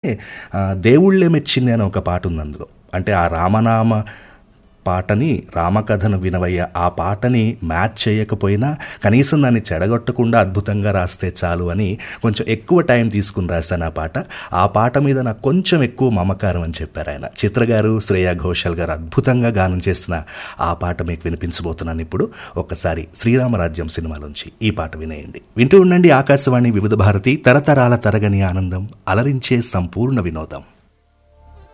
ఆ, దేవుళ్ళే మెచ్చింది అని ఒక పాట ఉంది అందులో అంటే ఆ రామనామ పాటని రామకథను వినవయ్య ఆ పాటని మ్యాచ్ చేయకపోయినా కనీసం దాన్ని చెడగొట్టకుండా అద్భుతంగా రాస్తే చాలు అని కొంచెం ఎక్కువ టైం తీసుకుని రాశాను ఆ పాట ఆ పాట మీద నాకు కొంచెం ఎక్కువ మమకారం అని చెప్పారు ఆయన చిత్ర గారు శ్రేయా ఘోషల్ గారు అద్భుతంగా గానం చేసిన ఆ పాట మీకు వినిపించబోతున్నాను ఇప్పుడు ఒక్కసారి శ్రీరామరాజ్యం సినిమాలోంచి ఈ పాట వినేయండి వింటూ ఉండండి ఆకాశవాణి వివిధ భారతి తరతరాల తరగని ఆనందం అలరించే సంపూర్ణ వినోదం